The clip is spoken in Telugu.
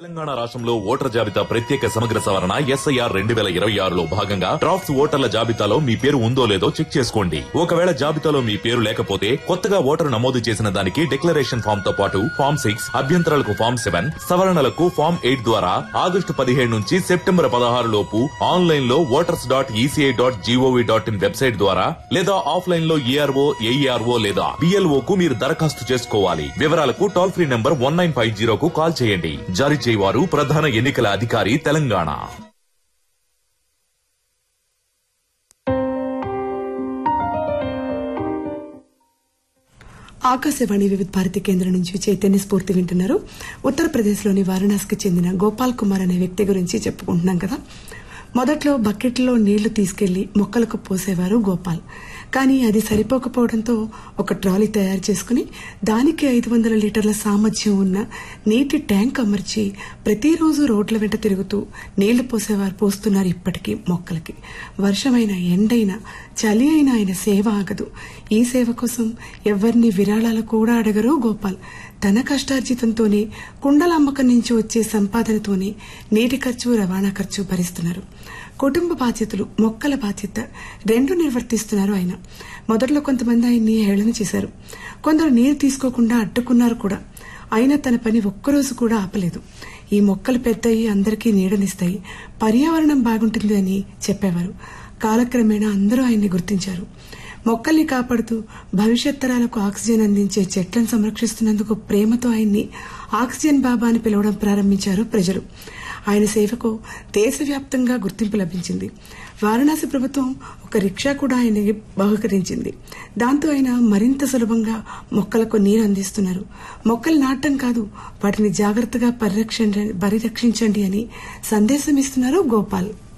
తెలంగాణ రాష్ట్రంలో ఓటర్ జాబితా ప్రత్యేక సమగ్ర సవరణ ఎస్ఐఆర్ రెండు వేల ఇరవై ఆరులో భాగంగా డ్రాఫ్ట్స్ ఓటర్ల జాబితాలో మీ పేరు ఉందో లేదో చెక్ చేసుకోండి ఒకవేళ జాబితాలో మీ పేరు లేకపోతే కొత్తగా ఓటరు నమోదు చేసిన దానికి డిక్లరేషన్ ఫామ్ తో పాటు ఫామ్ సిక్స్ అభ్యంతరాలకు ఫామ్ సెవెన్ సవరణలకు ఫామ్ ఎయిట్ ద్వారా ఆగస్టు పదిహేడు నుంచి సెప్టెంబర్ పదహారు లోపు ఆన్లైన్ లో voters dot ECI dot GOV dot in website ద్వారా లేదా ఆఫ్లైన్ లో ఈఆర్ఓ ఏఈఆర్ఓ లేదా బిఎల్ఓ కు మీరు దరఖాస్తు చేసుకోవాలి వివరాలకు toll free number one nine five జీరోకు కాల్ చేయండి జారీ చేయవారు ప్రధాన ఎన్నికల అధికారి తెలంగాణ ఆకాశవాణి వివిధ భారతి కేంద్రం నుంచి చైతన్య స్ఫూర్తి వింటున్నారు ఉత్తరప్రదేశ్లోని వారణాసికి చెందిన గోపాల్ కుమార్ అనే వ్యక్తి గురించి చెప్పుకుంటున్నాం కదా మొదట్లో బకెట్లో నీళ్లు తీసుకెళ్లి మొక్కలకు పోసేవారు గోపాల్ కానీ అది సరిపోకపోవడంతో ఒక ట్రాలీ తయారు చేసుకుని దానికి ఐదు వందల లీటర్ల సామర్థ్యం ఉన్న నీటి ట్యాంక్ అమర్చి ప్రతిరోజు రోడ్ల వెంట తిరుగుతూ నీళ్లు పోసేవారు పోస్తున్నారు ఇప్పటికీ మొక్కలకి వర్షమైన ఎండైనా చలి అయినా ఆయన సేవ ఆగదు ఈ సేవ కోసం ఎవరిని విరాళాలు కూడా అడగరు గోపాల్ తన కష్టార్జితంతోనే కుండల అమ్మకం నుంచి వచ్చే సంపాదనతోనే నీటి ఖర్చు రవాణా ఖర్చు భరిస్తున్నారు కుటుంబ బాధ్యతలు మొక్కల బాధ్యత రెండు నిర్వర్తిస్తున్నారు ఆయన మొదట్లో కొంతమంది ఆయన్ని హేళన చేశారు కొందరు నీరు తీసుకోకుండా అడ్డుకున్నారు కూడా అయినా తన పని ఒక్కరోజు కూడా ఆపలేదు ఈ మొక్కలు పెద్దయి అందరికీ నీడనిస్తాయి పర్యావరణం బాగుంటుంది అని చెప్పేవారు కాలక్రమేణా అందరూ ఆయన్ని గుర్తించారు మొక్కల్ని కాపాడుతూ భవిష్యత్ తరాలకు ఆక్సిజన్ అందించే చెట్లను సంరక్షిస్తున్నందుకు ప్రేమతో ఆయన్ని ఆక్సిజన్ బాబా అని పిలవడం ప్రారంభించారు ప్రజలు ఆయన సేవకు దేశవ్యాప్తంగా గుర్తింపు లభించింది వారణాసి ప్రభుత్వం ఒక రిక్షా కూడా ఆయనకి బహుకరించింది దాంతో ఆయన మరింత సులభంగా మొక్కలకు నీరు అందిస్తున్నారు మొక్కలు నాటం కాదు వాటిని జాగ్రత్తగా పరిరక్షించండి పరిరక్షించండి అని సందేశం ఇస్తున్నారు గోపాల్